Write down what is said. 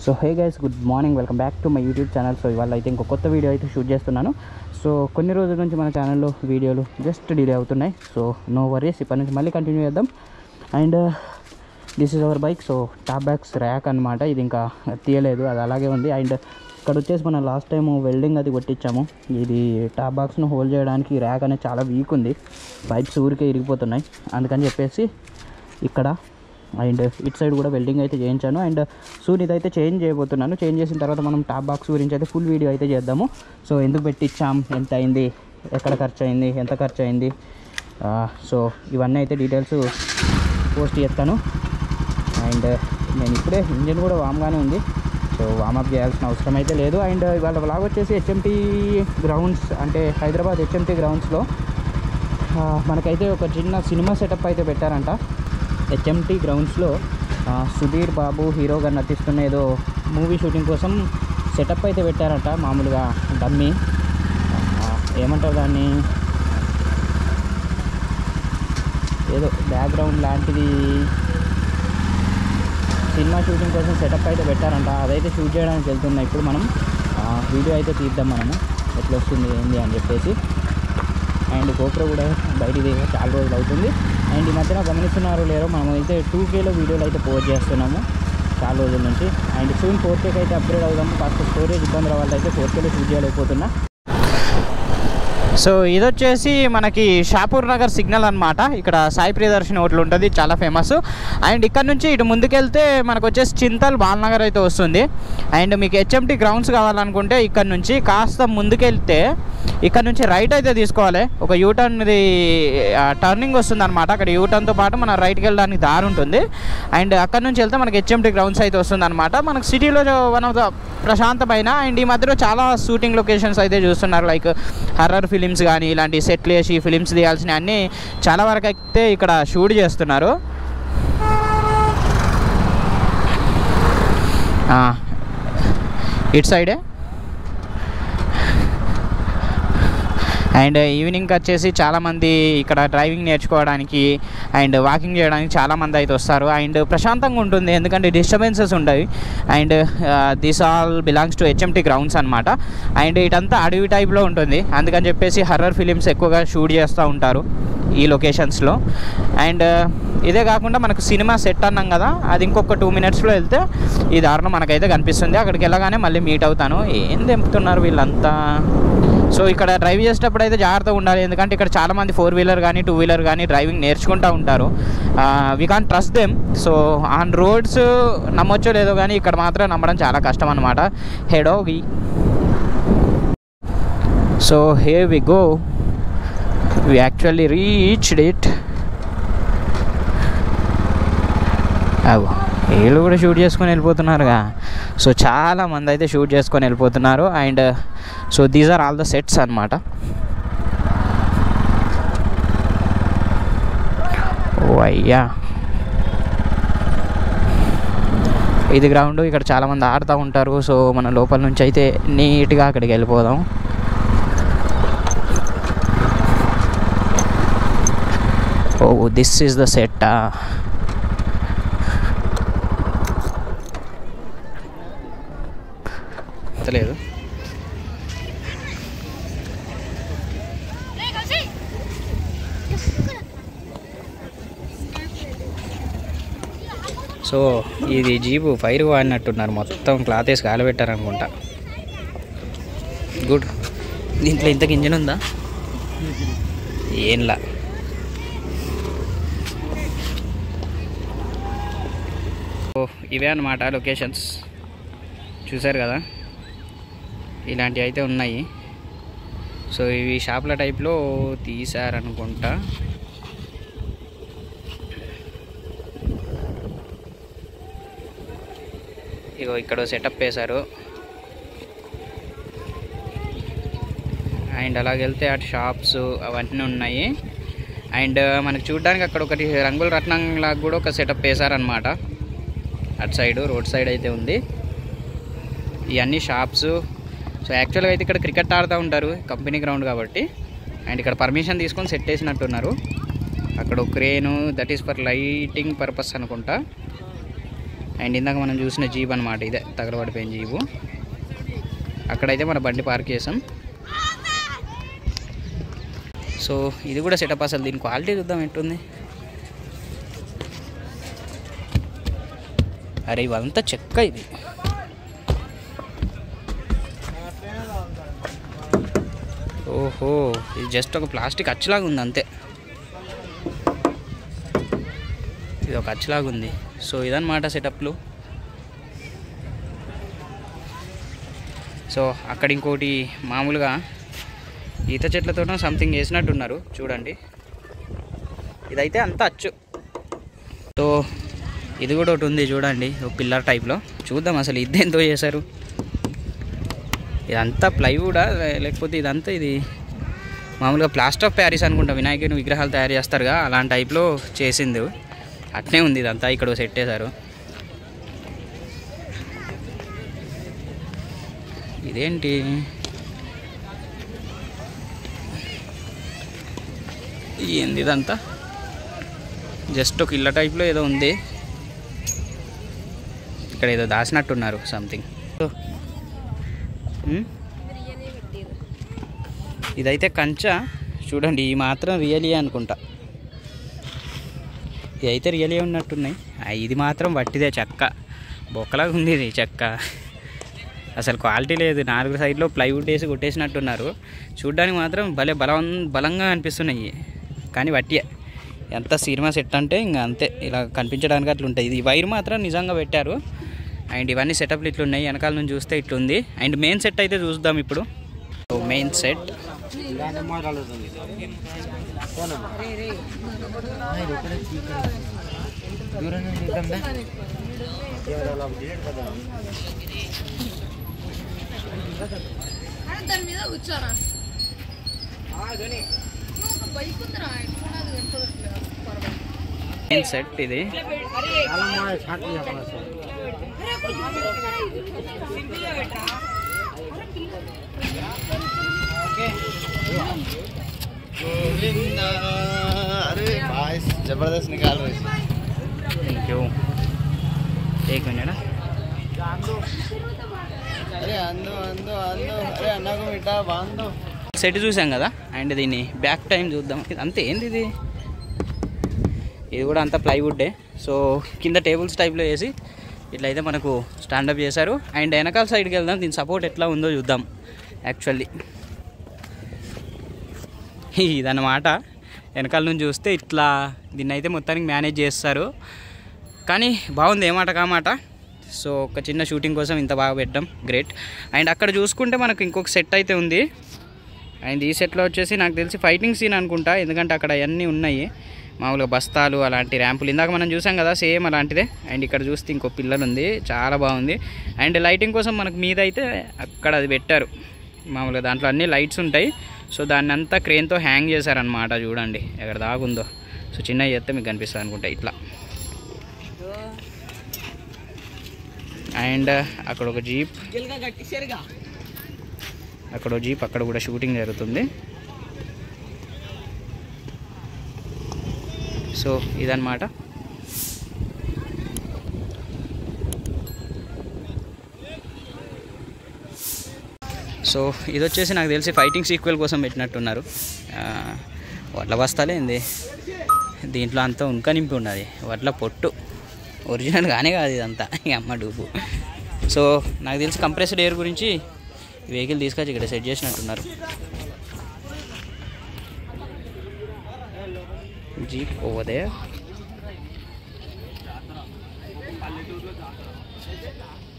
so hey guys good morning welcome back to my YouTube channel so ఇవాళ అయితే ఇంకో కొత్త వీడియో అయితే షూట్ చేస్తున్నాను సో కొన్ని రోజుల నుంచి మన ఛానల్లో వీడియోలు జస్ట్ డిలే అవుతున్నాయి సో నో వరీస్ ఇప్పటి నుంచి మళ్ళీ కంటిన్యూ చేద్దాం and this is our bike so top bags rack అనమాట ఇది ఇంకా తీయలేదు అది అలాగే ఉంది అండ్ ఇక్కడ వచ్చేసి మనం లాస్ట్ టైం వెల్డింగ్ అది కొట్టించాము ఇది టాప్ బాక్స్ను హోల్డ్ చేయడానికి ర్యాక్ అనేది చాలా వీక్ ఉంది పైప్స్ ఊరికే ఇరిగిపోతున్నాయి అందుకని చెప్పేసి ఇక్కడ అండ్ ఇట్ సైడ్ కూడా వెల్డింగ్ అయితే చేయించాను అండ్ సూన్ ఇదైతే చేంజ్ చేయబోతున్నాను చేంజ్ చేసిన తర్వాత మనం టాప్ బాక్స్ గురించి అయితే ఫుల్ వీడియో అయితే చేద్దాము సో ఎందుకు పెట్టించాం ఎంత అయింది ఎక్కడ ఖర్చు అయింది ఎంత ఖర్చు అయింది ఆ, సో ఇవన్నీ అయితే డీటెయిల్స్ పోస్ట్ చేస్తాను అండ్ నేను ఇప్పుడే ఇంజన్ కూడా వామ్గానే ఉంది సో వామప్ చేయాల్సిన అవసరం అయితే లేదు అండ్ ఇవాళ వ్లాగ్ వచ్చేసి హెచ్ఎంటీ గ్రౌండ్స్ అంటే హైదరాబాద్ హెచ్ఎంటీ గ్రౌండ్స్లో ఆ, మనకైతే ఒక చిన్న సినిమా సెటప్ అయితే పెట్టారంట హెచ్ఎంటీ గ్రౌండ్స్లో ఆ, సుధీర్ బాబు హీరోగా నటిస్తున్న ఏదో మూవీ షూటింగ్ కోసం సెటప్ అయితే పెట్టారంట మామూలుగా డమ్మీ ఆ, ఏమంటారు దాన్ని ఏదో బ్యాక్గ్రౌండ్ లాంటిది సినిమా షూటింగ్ కోసం సెటప్ అయితే పెట్టారంట అదైతే షూట్ చేయడానికి వెళ్తున్నా ఇప్పుడు మనం ఆ, వీడియో అయితే తీద్దాం మనము ఎట్లా వస్తుంది ఏంది అని చెప్పేసి అండ్ గోప్రో కూడా బయటికి చాలా రోజులు అవుతుంది అండ్ ఈ మధ్యన గమనిస్తున్నారు లేరో మనం అయితే టూ కేలో వీడియోలు అయితే పోస్ట్ చేస్తున్నాము చాలా రోజుల నుంచి అండ్ సూన్ ఫోర్ కేకి అయితే అప్గ్రేడ్ అవుదాము కాస్త స్టోరేజ్ ఇబ్బందుల వల్ల అయితే ఫోర్ కేలో షూట్ చేయలేకపోతున్నా సో ఇది వచ్చేసి మనకి షాపూర్ నగర్ సిగ్నల్ అనమాట ఇక్కడ సాయి ప్రియదర్శిని హోటల్ ఉంటుంది చాలా ఫేమస్ అండ్ ఇక్కడ నుంచి ఇటు ముందుకెళ్తే మనకు వచ్చేసి చింతల్ బాలనగర్ అయితే వస్తుంది అండ్ మీకు హెచ్ఎంటీ గ్రౌండ్స్ కావాలనుకుంటే ఇక్కడ నుంచి కాస్త ముందుకెళ్తే ఇక్కడ నుంచి రైట్ అయితే తీసుకోవాలి ఒక యూటర్న్ది టర్నింగ్ వస్తుంది అనమాట అక్కడ యూటర్న్తో పాటు మన రైట్కి వెళ్ళడానికి దారి ఉంటుంది అండ్ అక్కడ నుంచి వెళ్తే మనకి హెచ్ఎంటీ గ్రౌండ్స్ అయితే వస్తుంది అనమాట మనకు సిటీలో వన్ ఆఫ్ ద ప్రశాంతమైన అండ్ ఈ మధ్యలో చాలా షూటింగ్ లొకేషన్స్ అయితే చూస్తున్నారు లైక్ హర్రర్ ఫిలిమ్స్ కానీ ఇలాంటి సెట్లు వేసి ఫిలిమ్స్ తీయాల్సిన అన్నీ చాలా వరకు అయితే ఇక్కడ షూట్ చేస్తున్నారు ఆ, ఇటు సైడే అండ్ ఈవినింగ్ వచ్చేసి చాలామంది ఇక్కడ డ్రైవింగ్ నేర్చుకోవడానికి అండ్ వాకింగ్ చేయడానికి చాలామంది అయితే వస్తారు అండ్ ప్రశాంతంగా ఉంటుంది ఎందుకంటే డిస్టర్బెన్సెస్ ఉండవు and this all belongs to HMT grounds అనమాట అండ్ ఇటంతా అడవి టైప్లో ఉంటుంది అందుకని చెప్పేసి హర్రర్ ఫిలిమ్స్ ఎక్కువగా షూట్ చేస్తూ ఉంటారు ఈ లొకేషన్స్లో అండ్ ఇదే కాకుండా మనకు సినిమా సెట్ అన్నాం కదా అది ఇంకొక టూ మినిట్స్లో వెళ్తే ఈ దారుణం మనకైతే కనిపిస్తుంది అక్కడికి వెళ్ళగానే మళ్ళీ మీట్ అవుతాను ఏం తెంపుతున్నారు వీళ్ళంతా సో ఇక్కడ డ్రైవ్ చేసేటప్పుడు అయితే జాగ్రత్తగా ఉండాలి ఎందుకంటే ఇక్కడ చాలామంది ఫోర్ వీలర్ కానీ టూ వీలర్ కానీ డ్రైవింగ్ నేర్చుకుంటూ ఉంటారు we can trust them so on roads నమ్మొచ్చో లేదో కానీ ఇక్కడ మాత్రం నమ్మడం చాలా కష్టం అనమాట హెడోగి so hey we go we actually reached it అవు వీళ్ళు కూడా షూట్ చేసుకొని వెళ్ళిపోతున్నారుగా సో చాలా మంది అయితే షూట్ చేసుకొని వెళ్ళిపోతున్నారు and so these are all the sets అనమాట ఓ అయ్యా ఇది గ్రౌండ్ ఇక్కడ చాలామంది ఆడుతూ ఉంటారు సో మన లోపల నుంచి అయితే నీట్గా అక్కడికి వెళ్ళిపోదాం oh this is the set లేదు సో ఇది జీపు ఫైర్ వాడినట్టున్నారు మొత్తం క్లాత్ వేసి కాలబెట్టారనుకుంటా గుడ్ దీంట్లో ఇంతకు ఇంజన్ ఉందా ఏంలా సో ఇవే అన్నమాట లొకేషన్స్ చూసారు కదా ఇలాంటివి అయితే ఉన్నాయి సో ఇవి షాపుల టైప్లో తీసారనుకుంటా ఇగో ఇక్కడ సెటప్ వేశారు అండ్ అలాగెళ్తే అటు షాప్స్ అవన్నీ ఉన్నాయి అండ్ మనకు చూడడానికి అక్కడ ఒకటి రంగుల రత్నంలా కూడా ఒక సెటప్ వేశారనమాట అటు సైడ్ రోడ్ సైడ్ అయితే ఉంది ఇవన్నీ షాప్స్ సో యాక్చువల్గా అయితే ఇక్కడ క్రికెట్ ఆడుతూ ఉంటారు కంపెనీ గ్రౌండ్ కాబట్టి అండ్ ఇక్కడ పర్మిషన్ తీసుకొని సెట్ వేసినట్టున్నారు అక్కడ ఒక crane that is for lighting purpose అనుకుంటా అండ్ ఇందాక మనం చూసిన జీప్ అనమాట ఇదే తగలబడిపోయిన జీపు అక్కడైతే మన బండి పార్క్ చేసాం సో ఇది కూడా సెటప్ అసలు దీని క్వాలిటీ చూద్దాం ఎట్టుంది అరే ఇవంతా చెక్క ఇది ఓహో ఇది జస్ట్ ఒక ప్లాస్టిక్ అచ్చులాగా ఉంది అంతే ఇది ఒక అచ్చులాగా ఉంది సో ఇదన్నమాట సెటప్లు సో అక్కడ ఇంకోటి మామూలుగా ఈత చెట్లతోనో సంథింగ్ వేసినట్టున్నారు చూడండి ఇదైతే అంత అచ్చు సో ఇది కూడా ఒకటి ఉంది చూడండి ఒక పిల్లర్ టైప్లో చూద్దాం అసలు ఇది ఎంతో చేశారు ఇదంతా ప్లైవుడా లేకపోతే ఇదంతా ఇది మామూలుగా ప్లాస్టర్ ఆఫ్ ప్యారిస్ అనుకుంటా వినాయకుని విగ్రహాలు తయారు చేస్తారుగా అలాంటి టైప్లో చేసింది అట్నే ఉంది ఇదంతా ఇక్కడ సెట్ చేశారు ఇదేంటి ఏంది ఇదంతా జస్ట్ ఒక ఇళ్ళ టైప్లో ఏదో ఉంది ఇక్కడ ఏదో దాచినట్టున్నారు సంథింగ్ ఇదైతే కంచ చూడండి ఈ మాత్రం రియలీ అనుకుంటా ఇది అయితే రియలీ ఉన్నట్టున్నాయి ఆ, ఇది మాత్రం వట్టిదే చెక్క బొక్కలాగా ఉంది ఇది చెక్క అసలు క్వాలిటీ లేదు నాలుగు సైడ్లో ప్లైవుడ్ వేసి కొట్టేసినట్టున్నారు చూడ్డానికి మాత్రం భలే బలం బలంగా అనిపిస్తున్నాయి కానీ వట్టియే ఎంత సినిమా సెట్ అంటే ఇంకా అంతే ఇలా కనిపించడానికి అట్లా ఉంటుంది ఇది వైర్ మాత్రం నిజంగా పెట్టారు అండ్ ఇవన్నీ సెటప్లు ఇట్లున్నాయి వెనకాల నుంచి చూస్తే ఇట్లుంది అండ్ మెయిన్ సెట్ అయితే చూద్దాం ఇప్పుడు మెయిన్ సెట్ దాని మీద కూర్చోరా బైక్ ఉందిరా ఎట్లున్నది వెనకట్లేదు మెయిన్ సెట్ ఇది अरे भाई जबरदस्त निकाल रहे थे థ్యాంక్ యూ एक मिनट ना अरे अंदो अंदो अंदो अरे अन्ना को मिटा बांध दो సెట్ చూసాం కదా అండ్ దీన్ని బ్యాక్ టైం చూద్దాం ఇది అంతే ఏంది ఇది ఇది కూడా అంతా ప్లైవుడ్డే సో కింద టేబుల్స్ టైప్లో వేసి ఇట్లయితే మనకు స్టాండప్ చేశారు అండ్ వెనకాల సైడ్కి వెళ్దాం దీని సపోర్ట్ ఎట్లా ఉందో చూద్దాం యాక్చువల్లీ ఇదన్నమాట వెనకాల నుంచి చూస్తే ఇట్లా దీన్ని అయితే మొత్తానికి మేనేజ్ చేస్తారు కానీ బాగుంది ఏమాట కామాట సో ఒక చిన్న షూటింగ్ కోసం ఇంత బాగా పెట్టడం గ్రేట్ అండ్ అక్కడ చూసుకుంటే మనకు ఇంకొక సెట్ అయితే ఉంది అండ్ ఈ సెట్లో వచ్చేసి నాకు తెలిసి ఫైటింగ్ సీన్ అనుకుంటా ఎందుకంటే అక్కడ అవన్నీ ఉన్నాయి మామూలుగా బస్తాలు అలాంటి ర్యాంపులు ఇందాక మనం చూసాం కదా సేమ్ అలాంటిదే అండ్ ఇక్కడ చూస్తే ఇంకో పిల్లలు ఉంది చాలా బాగుంది అండ్ లైటింగ్ కోసం మనకు మీద అయితే అక్కడ అది పెట్టారు మామూలుగా దాంట్లో అన్ని లైట్స్ ఉంటాయి సో దాన్ని అంతా క్రేన్తో హ్యాంగ్ చేశారనమాట చూడండి ఎక్కడ దాగుందో సో చిన్నవి చేస్తే మీకు కనిపిస్తుంది అనుకుంటా ఇట్లా అండ్ అక్కడ ఒక జీప్ అక్కడ ఒక జీప్ అక్కడ కూడా షూటింగ్ జరుగుతుంది సో ఇదన్నమాట సో ఇది వచ్చేసి నాకు తెలిసి ఫైటింగ్ సీక్వెల్ కోసం పెట్టినట్టున్నారు ఆ, వడ్ల బస్తాలే ఏంది దీంట్లో అంతా ఉనక నింపి ఉన్నది వడ్ల పొట్టు ఒరిజినల్ గానే కాదు ఇదంతా ఈ అమ్మ డూబు సో నాకు తెలిసి కంప్రెస్డ్ ఎయిర్ గురించి ఈ వెహికల్ తీసుకొచ్చి ఇక్కడ సెట్ చేసినట్టున్నారు జీప్ ఓవర్